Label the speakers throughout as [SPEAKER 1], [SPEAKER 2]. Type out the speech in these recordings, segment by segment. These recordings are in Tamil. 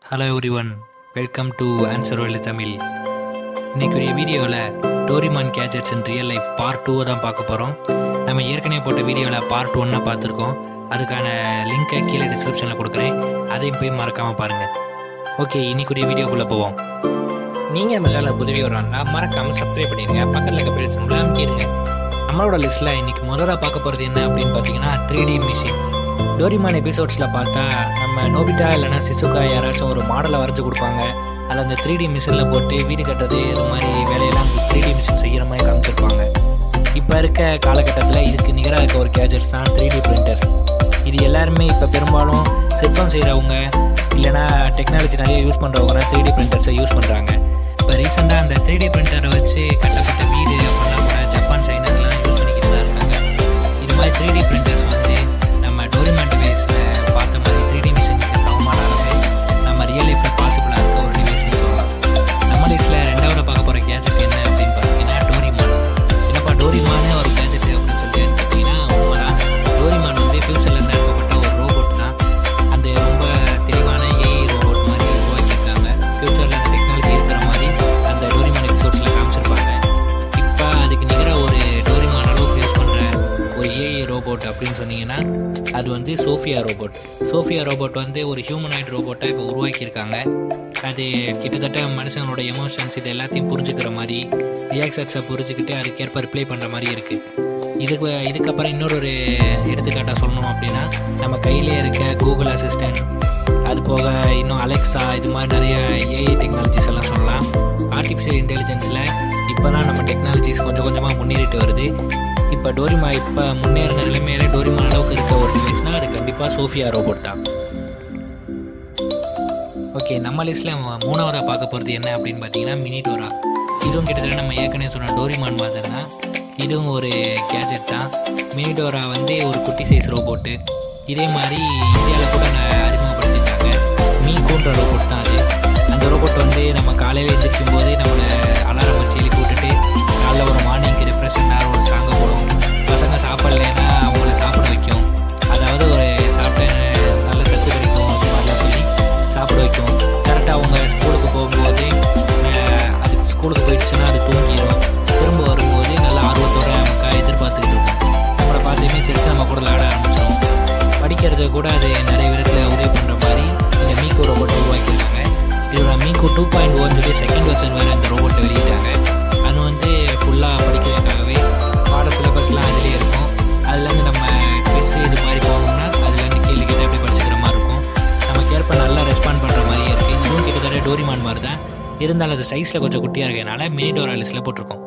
[SPEAKER 1] hello everyone welcome to answer Velu Tamil இன்னைக்குரிய வீடியோவில் Doraemon gadgets in real life part டூவை தான் பார்க்க போகிறோம் நம்ம ஏற்கனவே போட்ட வீடியோவில் பார்ட் ஒன்னை பார்த்துருக்கோம் அதுக்கான லிங்கை கீழே டிஸ்கிரிப்ஷனில் கொடுக்குறேன் அதையும் போய் மறக்காமல் பாருங்கள் ஓகே இன்னைக்குரிய வீடியோக்குள்ளே போவோம்
[SPEAKER 2] நீங்கள் நம்ம சேனல் புதுவி வர்றாங்கன்னா மறக்காமல் சப்ஸ்கிரைப் பண்ணிடுங்க பக்கத்தில் இருக்க பெல் சிம்பிளாக அமைக்கிடுங்க
[SPEAKER 1] நம்மளோட லிஸ்ட்டில் இன்னைக்கு முதல்ல பார்க்க போகிறது என்ன அப்படின்னு பார்த்தீங்கன்னா த்ரீ டி மிஷின் டோரிமான் எபிசோட்ஸில் பார்த்தா நம்ம நோபிட்டா இல்லைன்னா சிசுகா யாராச்சும் ஒரு மாடலை வரைஞ்சி கொடுப்பாங்க அதில் அந்த த்ரீ டி மிஷினில் போட்டு வீடு கட்டுறது இது மாதிரி வேலையெல்லாம் த்ரீ டி மிஷின் செய்கிற மாதிரி காமிச்சிருப்பாங்க இப்போ இருக்க காலகட்டத்தில் இதுக்கு நிகராக இருக்க ஒரு கேஜெட்ஸ் தான் த்ரீ டி பிரிண்டர்ஸ் இது எல்லாருமே இப்போ பெரும்பாலும் சிற்பம் செய்கிறவங்க இல்லைன்னா டெக்னாலஜி நிறைய யூஸ் பண்ணுறவங்க த்ரீ டி பிரிண்டர்ஸை யூஸ் பண்ணுறாங்க இப்போ ரீசெண்டாக அந்த த்ரீ டி பிரிண்டரை வச்சு கட்டப்பட்ட வீடு அப்படின்னா கூட ஜப்பான் சைனாலாம் யூஸ் பண்ணிக்கிட்டு தான் இருக்காங்க இது மாதிரி த்ரீ டி பிரிண்டர்ஸ் வந்து நம்ம டோரிமான் டிவைஸில் பார்த்த மாதிரி த்ரீ டி மிஷினுக்கு சமமான அளவு நம்ம ரியல் லைஃப்பில் பாசிபிளாக இருக்க ஒரு டிவைஸ்னு சொல்லலாம் நம்ம லிஸ்ட்டில் ரெண்டாவது பார்க்க போகிற கேஜெட் என்ன அப்படின்னு பார்த்தீங்கன்னா டோரிமான் என்னப்பா டோரிமானே ஒரு கேஜெட் அப்படின்னு சொல்லி பார்த்தீங்கன்னா உண்மைதான் டோரிமான் வந்து ஃபியூச்சர்லேருந்து அனுப்பப்பட்ட ஒரு ரோபோட் தான் அந்த ரொம்ப தெளிவான ஏஐ ரோபோட் மாதிரி உருவாக்கியிருக்காங்க ஃபியூச்சரில் அந்த டெக்னாலஜி இருக்கிற மாதிரி அந்த டோரிமான் எபிசோட்ஸில் காமிச்சிருப்பாங்க இப்போ அதுக்கு நிகராக ஒரு டோரிமான் அளவுக்கு யூஸ் பண்ணுற ஒரு ஏஐ ரோபோட் அப்படின்னு சொன்னீங்கன்னா அது வந்து சோஃபியா ரோபோட் சோஃபியா ரோபோட் வந்து ஒரு ஹியூமனாய்ட் ரோபோட்டை இப்போ உருவாக்கியிருக்காங்க அது கிட்டத்தட்ட மனுஷங்களோட எமோஷன்ஸ் இது எல்லாத்தையும் புரிஞ்சுக்கிற மாதிரி ரியாக்ஷன்ஸை புரிஞ்சுக்கிட்டு அதுக்கேற்ப ரிப்ளை பண்ணுற மாதிரி இருக்குது இதுக்கு இதுக்கப்புறம் இன்னொரு ஒரு எடுத்துக்காட்டாக சொல்லணும் அப்படின்னா நம்ம கையிலே இருக்க கூகுள் அசிஸ்டன்ட் அது போக இன்னும் அலெக்ஸா இது மாதிரி நிறைய ஏஐ டெக்னாலஜிஸ் எல்லாம் சொல்லலாம் ஆர்டிஃபிஷியல் இன்டெலிஜென்ஸில் இப்போ தான் நம்ம டெக்னாலஜிஸ் கொஞ்சம் கொஞ்சமாக முன்னேறிட்டு வருது இப்போ டோரிமா இப்போ முன்னேறின நிலைமையில டோரிமா அளவுக்கு இருக்க ஒரு டிவைஸ்னால் அது கண்டிப்பாக சோஃபியா ரோபோட் தான் ஓகே நம்ம லிஸ்ட்டில் மூணாவதாக பார்க்க போகிறது என்ன அப்படின்னு பார்த்தீங்கன்னா மினிடோரா இதுவும் கிட்டத்தட்ட நம்ம ஏற்கனவே சொன்ன டோரிமான் மாதிரி தான் இதுவும் ஒரு கேஜெட் தான் மினிடோரா வந்து ஒரு குட்டி சைஸ் ரோபோட்டு இதே மாதிரி இந்தியாவில் கூட நான் அறிமுகப்படுத்திட்டாங்க மீகோன்ற ரோபோட் தான் அது அந்த ரோபோட் வந்து நம்ம காலையில் எழுந்திரிக்கும் போது நம்மளை அலாரம் வச்சு எழுப்பி விட்டுட்டு காலைல ஒரு மார்னிங்க்கு ரெஃப்ரெஷ் நேரம் ஒரு சாங்கை போடும் பசங்க சாப்பிட்லன்னா அவங்கள சாப்பிட வைக்கும் அதாவது ஒரு சாப்பிட்ட நல்ல சத்து கிடைக்கும் அது மாதிரிலாம் சொல்லி சாப்பிட வைக்கும் கரெக்டாக அவங்க ஸ்கூலுக்கு போகும்போது அஹ், அது ஸ்கூலுக்கு போயிடுச்சுன்னா அது தூங்கிடும் திரும்ப வரும்போது நல்ல ஆர்வத்தோட நமக்கு எதிர்பார்த்துக்கிட்டு இருக்கும் நம்மளை பார்த்துமே சிரிச்சு நம்ம கூட விளையாட ஆரம்பிச்சிடும் படிக்கிறது கூட அது நிறைய விதத்தில் உதவி பண்ணுற மாதிரி இந்த மீகோ ரோபோட் உருவாக்கியிருக்காங்க இதோட மீகோ டூ பாயிண்ட் ஒன் சொல்லி செகண்ட் வெர்ஷன் வேறு இந்த ரோபோட்டை வெளியிட்டாங்க அது வந்து ஃபுல்லாக படிக்கிறதுக்காகவே பாட சிலபஸ்லாம் அதிலே இருக்கும் அதுலேருந்து நம்ம குவிஸ் இது மாதிரி போகணும்னா அதுலேருந்து கேள்வி கேட்டு அப்படி படிச்சுக்கிற மாதிரி இருக்கும் நமக்கு ஏற்ப நல்லா ரெஸ்பாண்ட் பண்ணுற மாதிரியே இருக்குது இதுவும் கிட்டத்தட்ட டோரிமான் மாதிரி தான் இருந்தாலும் அது சைஸில் கொஞ்சம் குட்டியாக இருக்கனால மினி டோரா லிஸ்ட்டில் போட்டிருக்கோம்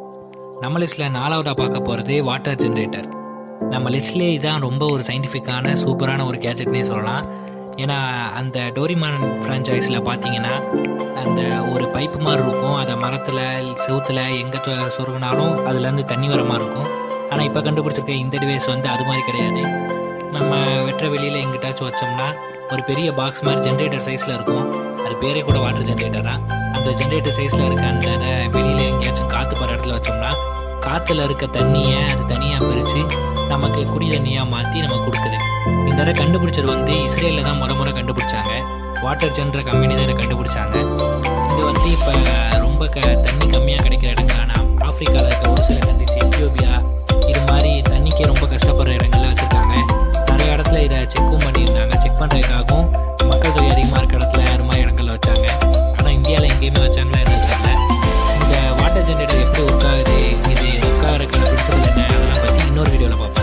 [SPEAKER 1] நம்ம லிஸ்ட்டில் நாலாவதாக பார்க்க போகிறது வாட்டர் ஜென்ரேட்டர் நம்ம லிஸ்ட்லேயே இதான் ரொம்ப ஒரு சயின்டிஃபிக்கான சூப்பரான ஒரு கேஜெட்னே சொல்லலாம் ஏன்னா அந்த டோரிமான் ஃப்ரான்ச்சைஸில் பார்த்தீங்கன்னா அந்த ஒரு பைப்பு மாதிரி இருக்கும் அதை மரத்தில் செவுத்தில் எங்கே சொருகினாலும் அதுலேருந்து தண்ணி வர மாதிரி இருக்கும் ஆனால் இப்போ கண்டுபிடிச்சிருக்க இந்த டிவைஸ் வந்து அது மாதிரி கிடையாது நம்ம வெற்ற வெளியில் எங்கிட்டாச்சும் வச்சோம்னா ஒரு பெரிய பாக்ஸ் மாதிரி ஜென்ரேட்டர் சைஸில் இருக்கும் அது பேரே கூட வாட்டர் ஜென்ரேட்டர் தான் அந்த ஜென்ரேட்டர் சைஸில் இருக்க அந்த இதை வெளியில் எங்கேயாச்சும் காற்று போகிற இடத்துல வச்சோம்னா காற்றுல இருக்க தண்ணியை அது தனியாக பிரித்து நமக்கு குடி தண்ணியாக மாற்றி நமக்கு கொடுக்குது இந்த இதை கண்டுபிடிச்சது வந்து இஸ்ரேலில் தான் முறை முறை கண்டுபிடிச்சாங்க வாட்டர் ஜென்ற கம்பெனி தான் இதை கண்டுபிடிச்சாங்க இது வந்து இப்போ ரொம்ப க தண்ணி கம்மியாக கிடைக்கிற இடங்களான ஆப்பிரிக்காவில் இருக்க ஒரு சில கண்ட்ரிஸ் எத்தியோப்பியா இது மாதிரி தண்ணிக்கே ரொம்ப கஷ்டப்படுற இடங்கள்ல வச்சுருக்காங்க நிறைய இடத்துல இதை செக்கும் பண்ணியிருந்தாங்க செக் பண்ணுறதுக்காகவும் மக்கள் தொகை அதிகமாக இருக்க இடத்துல அது மாதிரி இடங்கள்ல வச்சாங்க ஆனால் இந்தியாவில் எங்கேயுமே வச்சாங்களா என்னன்னு தெரியல இந்த வாட்டர் ஜென்ரேட்டர் எப்படி ஒர்க் ஆகுது இது ஒர்க் ஆகிறதுக்கான பிரின்சிபல் என்ன அதெல்லாம் பற்றி இன்னொரு வீடியோவில் பார்ப்போம்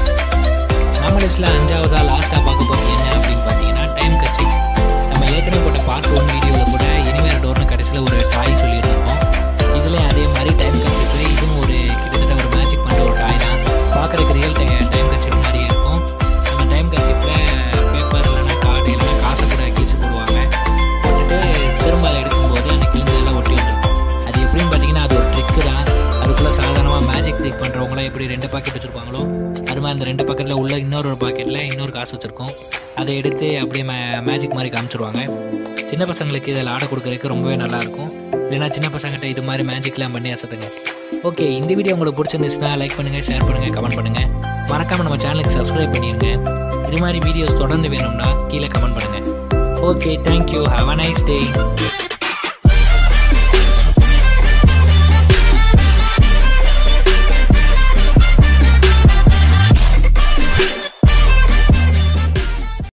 [SPEAKER 1] நம்ம லிஸ்ட்டில் அஞ்சாவதா லாஸ்ட்டாக பார்க்க போகிறது என்ன அப்படின்னு பார்த்தீங்கன்னா டைம் கட்சி நம்ம ஏற்கனவே போட்ட பார்ட் ஒன் வீடியோவில் கூட இனிமேல் டோர்னு கடைசியில் ஒரு டாய் சொல்லியிருந்தோம் இதுலேயும் அதே மாதிரி டைம் கட்சிப்பு இதுவும் ஒரு கிட்டத்தட்ட ஒரு மேஜிக் பண்ணுற ஒரு டாய் தான் பார்க்குறதுக்கு ரியல் டைம் கட்சிப் மாதிரியே இருக்கும் அந்த டைம் கட்சிப்பில் பேப்பர் இல்லைன்னா கார்டு இல்லைன்னா காசை கூட கிழிச்சு போடுவாங்க போட்டுட்டு திரும்ப அதை எடுக்கும்போது அந்த கிழிஞ்சதெல்லாம் ஒட்டி வந்துருக்கும் அது எப்படின்னு பார்த்தீங்கன்னா அது ஒரு ட்ரிக்கு தான் அதுக்குள்ளே சாதாரணமாக மேஜிக் ட்ரிக் பண்ணுறவங்களாம் எப்படி ரெண்டு பாக்கெட் வச்சுருப்பாங்களோ அது மாதிரி அந்த ரெண்டு பாக்கெட்டில் உள்ள இன்னொரு ஒரு பாக்கெட்டில் இன்னொரு காசு வச்சுருக்கோம் அதை எடுத்து அப்படியே மே மேஜிக் மாதிரி காமிச்சிருவாங்க சின்ன பசங்களுக்கு இதில் ஆடை கொடுக்குறதுக்கு ரொம்பவே நல்லாயிருக்கும் இல்லைன்னா சின்ன பசங்கிட்ட இது மாதிரி மேஜிக்லாம் பண்ணி அசத்துங்க ஓகே இந்த வீடியோ உங்களுக்கு பிடிச்சிருந்துச்சுன்னா லைக் பண்ணுங்கள் ஷேர் பண்ணுங்கள் கமெண்ட் பண்ணுங்கள் மறக்காமல் நம்ம சேனலுக்கு சப்ஸ்கிரைப் பண்ணிடுங்க இது மாதிரி வீடியோஸ் தொடர்ந்து வேணும்னா கீழே கமெண்ட் பண்ணுங்கள் okay thank you have a nice day